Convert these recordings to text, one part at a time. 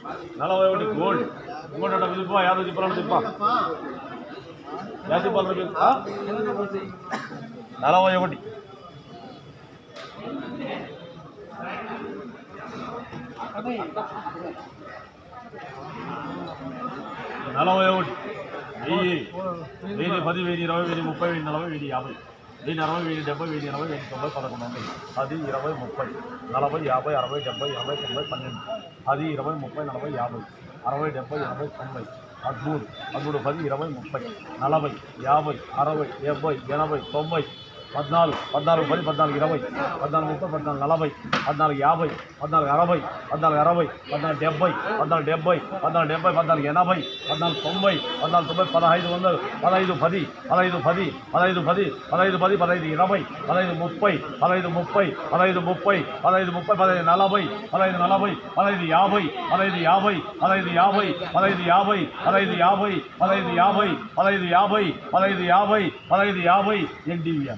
నలభై ఒకటి గోల్డ్ ఇంకోటి ఒకటి తిప్ప యాభై తిప్పాలని తిప్ప యాభై తిప్పాలని తిప్ప నలభై ఒకటి నలభై ఒకటి వెయ్యి వెయ్యి పది వెయ్యి ఇరవై వెయ్యి ముప్పై వెయ్యి నలభై వెయ్యి యాభై వెయ్యి అరవై వెయ్యి డెబ్బై వెయ్యి ఎనభై వెయ్యి తొంభై పదకొండు వందలు పది ఇరవై ముప్పై నలభై యాభై అరవై డెబ్బై ఎనభై తొంభై పన్నెండు పది ఇరవై ముప్పై నలభై యాభై అరవై డెబ్బై ఎనభై తొంభై పదమూడు పదమూడు పది ఇరవై ముప్పై నలభై యాభై అరవై డెబ్బై ఎనభై తొంభై పద్నాలుగు పద్నాలుగు పది పద్నాలుగు ఇరవై పద్నాలుగు ముప్పై పద్నాలుగు నలభై పద్నాలుగు యాభై పద్నాలుగు అరవై పద్నాలుగు అరవై పద్నాలుగు డెబ్బై పద్నాలుగు డెబ్బై పద్నాలుగు డెబ్బై పద్నాలుగు ఎనభై పద్నాలుగు తొంభై పద్నాలుగు తొంభై పదహైదు వందలు పదహైదు పది పదహైదు పది పదహైదు పది పదహైదు పది పదహైదు ఇరవై పదహైదు ముప్పై పదహైదు ముప్పై పదహైదు ముప్పై పదహైదు ముప్పై పదహైదు నలభై పదహైదు నలభై పదహైదు యాభై పదహైదు యాభై పదహైదు యాభై పదహైదు యాభై పదహైదు యాభై పదహైదు యాభై పదహైదు యాభై పదహైదు యాభై పదహైదు యాభై ఎన్డీవీఎం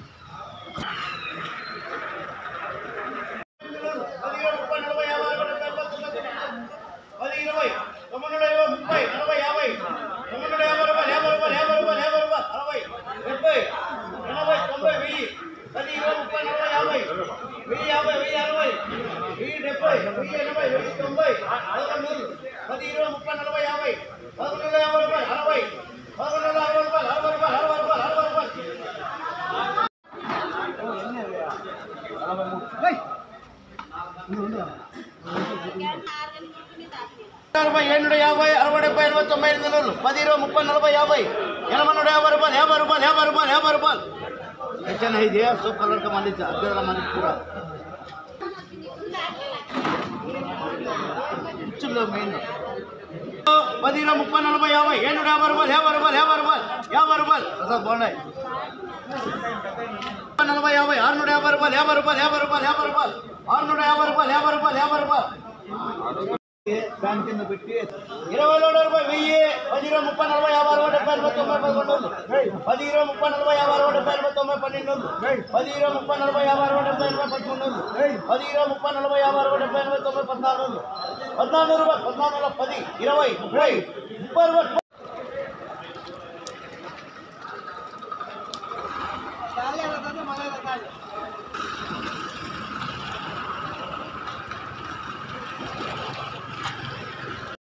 పది ఇరవై తొమ్మిది ఇరవై ముప్పై నలభై యాభై తొమ్మిది యాభై రూపాయలు యాభై రూపాయలు యాభై రూపాయలు యాభై రూపాయలు అరవై డెబ్బై ఎనభై తొంభై వెయ్యి పది ఇరవై ముప్పై నలభై యాభై వెయ్యి యాభై వెయ్యి అరవై వెయ్యి డెబ్బై వెయ్యి ఎనభై వెయ్యి తొంభై పదకొండు పది ఇరవై ముప్పై నలభై యాభై పదకొండు వందల యాభై రూపాయలు అరవై పదకొండు వందల అరవై రూపాయలు అరవై రూపాయలు అరవై రూపాయలు అరవై రూపాయలు అరవై ఏడు యాభై అరవై డెబ్బై ఎనభై తొంభై ఎనిమిది వందలు పది ఇరవై ముప్పై నలభై యాభై ఎనభై నూట యాభై రూపాయలు యాభై రూపాయలు యాభై రూపాయలు యాభై రూపాయలు ಹೆಚ್ಚನ ಇದೆಯಾ ಸೂಪ್ ಕಲರ್ ಕ ಮಾಡಿದ್ದ ಅರ್ಧದ ಮಾಡಿದ್ದು ಪೂರ ಹುಚ್ಚುల్లో మెయిన్ పది ఇరవై ముప్పై నలభై యాభై ఏడు యాభై రూపాయలు యాభై రూపాయలు యాభై రూపాయలు యాభై రూపాయలు అసలు బాగున్నాయి నలభై యాభై ఆరునూట యాభై రూపాయలు యాభై రూపాయలు యాభై రూపాయలు యాభై రూపాయలు ఆరునూట యాభై రూపాయలు యాభై రూపాయలు యాభై రూపాయలు దాని కింద పెట్టి ఇరవై రెండు రూపాయలు వెయ్యి పది ఇరవై ముప్పై నలభై యాభై అరవై డెబ్బై ఎనభై తొంభై పదకొండు వందలు పది ఇరవై ముప్పై నలభై యాభై అరవై డెబ్బై ఎనభై తొంభై పన్నెండు వందలు పది ఇరవై ముప్పై నలభై యాభై అరవై డెబ్బై ఎనభై పదకొండు వందలు పది ఇరవై ముప్పై నలభై యాభై అరవై డెబ్బై ఎనభై తొంభై పద్నాలుగు వందలు పద్నాలుగు రూపాయలు పద్నాలుగు వందల పది ఇరవై ముప్పై ముప్పై రూపాయలు